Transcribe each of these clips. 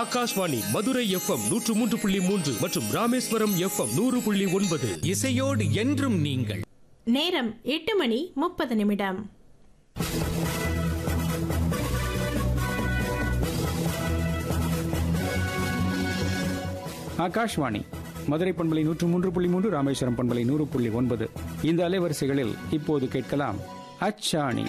Akashvani Madurai FM நூற்று மூன்று புள்ளி மூன்று மற்றும் ராமேஸ்வரம் எஃப்எம் நூறு புள்ளி ஒன்பது இசையோடு என்றும் நீங்கள் நேரம் எட்டு மணி முப்பது நிமிடம் ஆகாஷ்வாணி மதுரை பண்பலை நூற்று மூன்று புள்ளி மூன்று ராமேஸ்வரம் பண்பலை நூறு புள்ளி ஒன்பது இந்த அலைவரிசைகளில் இப்போது கேட்கலாம் அச்சாணி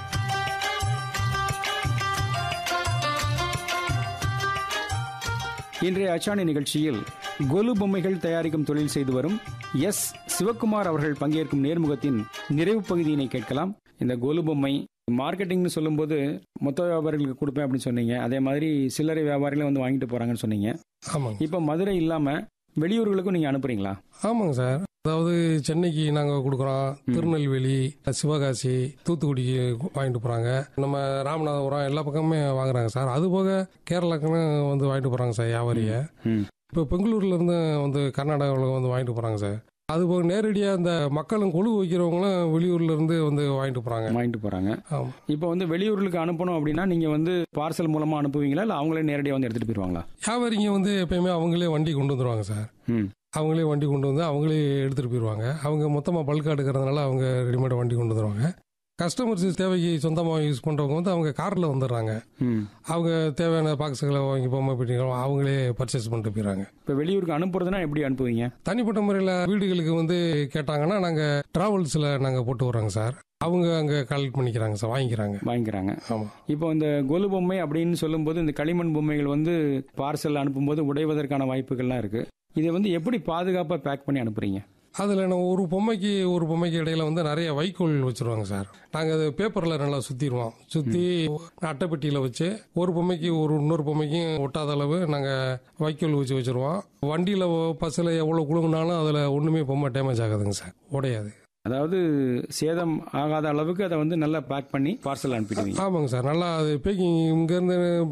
இன்றைய அச்சாணி நிகழ்ச்சியில் கொலு பொம்மைகள் தயாரிக்கும் தொழில் செய்து வரும் எஸ் சிவக்குமார் அவர்கள் பங்கேற்கும் நேர்முகத்தின் நிறைவு பகுதியினை கேட்கலாம் இந்த கொலு பொம்மை மார்க்கெட்டிங்னு சொல்லும்போது மொத்த வியாபாரிகளுக்கு கொடுப்பேன் அப்படின்னு சொன்னீங்க அதே மாதிரி சில்லறை வியாபாரிகளும் வந்து வாங்கிட்டு போறாங்கன்னு சொன்னீங்க ஆமாங்க இப்போ மதுரை இல்லாம வெளியூர்களுக்கும் நீங்க அனுப்புறீங்களா ஆமாங்க சார் அதாவது சென்னைக்கு நாங்கள் கொடுக்குறோம் திருநெல்வேலி சிவகாசி தூத்துக்குடிக்கு வாங்கிட்டு போகிறாங்க நம்ம ராமநாதபுரம் எல்லா பக்கமுமே வாங்குறாங்க சார் அது போக கேரளாக்குன்னு வந்து வாங்கிட்டு போகிறாங்க சார் வியாபாரியை ம். இப்போ பெங்களூர்ல இருந்து வந்து கர்நாடகாவில் வந்து வாங்கிட்டு போகிறாங்க சார் அது போக நேரடியாக இந்த மக்களும் கொழு வைக்கிறவங்களும் வெளியூர்ல இருந்து வந்து வாங்கிட்டு போகிறாங்க வாங்கிட்டு போறாங்க ஆமாம் இப்போ வந்து வெளியூர்களுக்கு அனுப்பணும் அப்படின்னா நீங்க வந்து பார்சல் மூலமா அனுப்புவீங்களா இல்ல அவங்களே நேரடியாக வந்து எடுத்துட்டு போயிருவாங்களா வியாபாரிங்க வந்து எப்பயுமே அவங்களே வண்டி கொண்டு வந்துருவாங்க சார் ம் அவங்களே வண்டி கொண்டு வந்து அவங்களே எடுத்துகிட்டு போயிடுவாங்க அவங்க மொத்தமாக பல்காக எடுக்கிறதுனால அவங்க ரெடிமேட் வண்டி கொண்டு வந்துடுவாங்க கஸ்டமர்ஸ் தேவைக்கு சொந்தமாக யூஸ் பண்ணுறவங்க வந்து அவங்க காரில் வந்துடுறாங்க ம் அவங்க தேவையான பாக்ஸுகளை வாங்கி பொம்மை பெட்டிகளை அவங்களே பர்ச்சேஸ் பண்ணிட்டு போயிடுறாங்க இப்போ வெளியூருக்கு அனுப்புறதுன்னா எப்படி அனுப்புவீங்க தனிப்பட்ட முறையில் வீடுகளுக்கு வந்து கேட்டாங்கன்னா நாங்கள் ட்ராவல்ஸில் நாங்கள் போட்டு வரோங்க சார் அவங்க அங்கே கலெக்ட் பண்ணிக்கிறாங்க சார் வாங்கிக்கிறாங்க வாங்கிக்கிறாங்க ஆமாம் இப்போ இந்த கொலு பொம்மை அப்படின்னு சொல்லும்போது இந்த களிமண் பொம்மைகள் வந்து பார்சல் அனுப்பும்போது உடைவதற்கான வாய்ப்புகள்லாம் இருக்கு இதை வந்து எப்படி பாதுகாப்பாக பேக் பண்ணி அனுப்புறீங்க அதில் நம்ம ஒரு பொம்மைக்கு ஒரு பொம்மைக்கு இடையில வந்து நிறைய வைக்கோல் வச்சிருவாங்க சார் நாங்கள் அது பேப்பரில் நல்லா சுற்றிடுவோம் சுற்றி அட்டைப்பெட்டியில் வச்சு ஒரு பொம்மைக்கு ஒரு இன்னொரு பொம்மைக்கும் ஒட்டாத அளவு நாங்கள் வைக்கோல் வச்சு வச்சிருவோம் வண்டியில் பஸ்ஸில் எவ்வளோ குழுங்கினாலும் அதில் ஒன்றுமே பொம்மை டேமேஜ் ஆகாதுங்க சார் உடையாது அதாவது சேதம் ஆகாத அளவுக்கு அதை வந்து நல்லா பேக் பண்ணி பார்சல் அனுப்பிடுவீங்க ஆமாங்க சார் நல்லா அது பேக்கிங் இங்கேருந்து